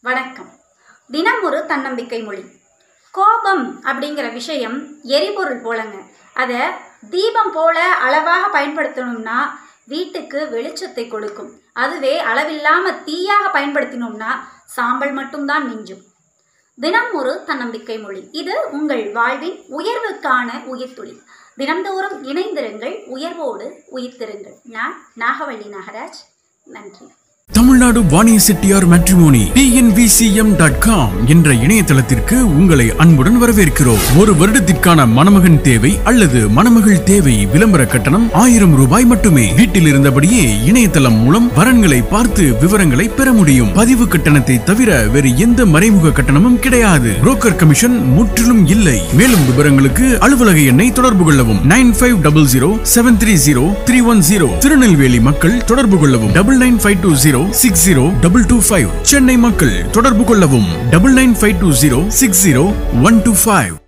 வணக்கம் தினம் ஒரு தன்னம்பிக்கை மொழி கோபம் அப்படிங்கிற விஷயம் எரிபொருள் போலங்க அதை தீபம் போல அளவாக பயன்படுத்தணும்னா வீட்டுக்கு வெளிச்சத்தை கொடுக்கும் அதுவே அளவில்லாம தீயாக பயன்படுத்தினோம்னா சாம்பல் மட்டும்தான் மிஞ்சும் தினம் ஒரு தன்னம்பிக்கை மொழி இது உங்கள் வாழ்வின் உயர்வுக்கான உயிர்த்துளி தினம்தோறும் இணைந்திருங்கள் உயர்வோடு உயிர்த்திருங்கள் நான் நாகவள்ளி நாகராஜ் நன்றி Tamil Nadu Vaniya Chettiar matrimony TNVCM dot com என்ற இணையதளத்திற்கு உங்களை அன்புடன் வரவேற்கிறோம் ஒரு வருடத்திற்கான மணமகன் தேவை அல்லது மணமகள் தேவை விளம்பர கட்டணம் ஆயிரம் ரூபாய் மட்டுமே வீட்டில் இருந்தபடியே இணையதளம் மூலம் வரன்களை பார்த்து விவரங்களை பெற முடியும் பதிவு கட்டணத்தை தவிர வேறு எந்த மறைமுக கட்டணமும் கிடையாது புரோக்கர் கமிஷன் முற்றிலும் இல்லை மேலும் விவரங்களுக்கு அலுவலக எண்ணை தொடர்பு கொள்ளவும் nine five double zero seven three zero three one zero Tirunelveli மக்கள் தொடர்பு கொள்ளவும் double nine five two zero six zero double two five Chennai மக்கள் தொடர்பு கொள்ளவும் double nine five two zero six zero one two five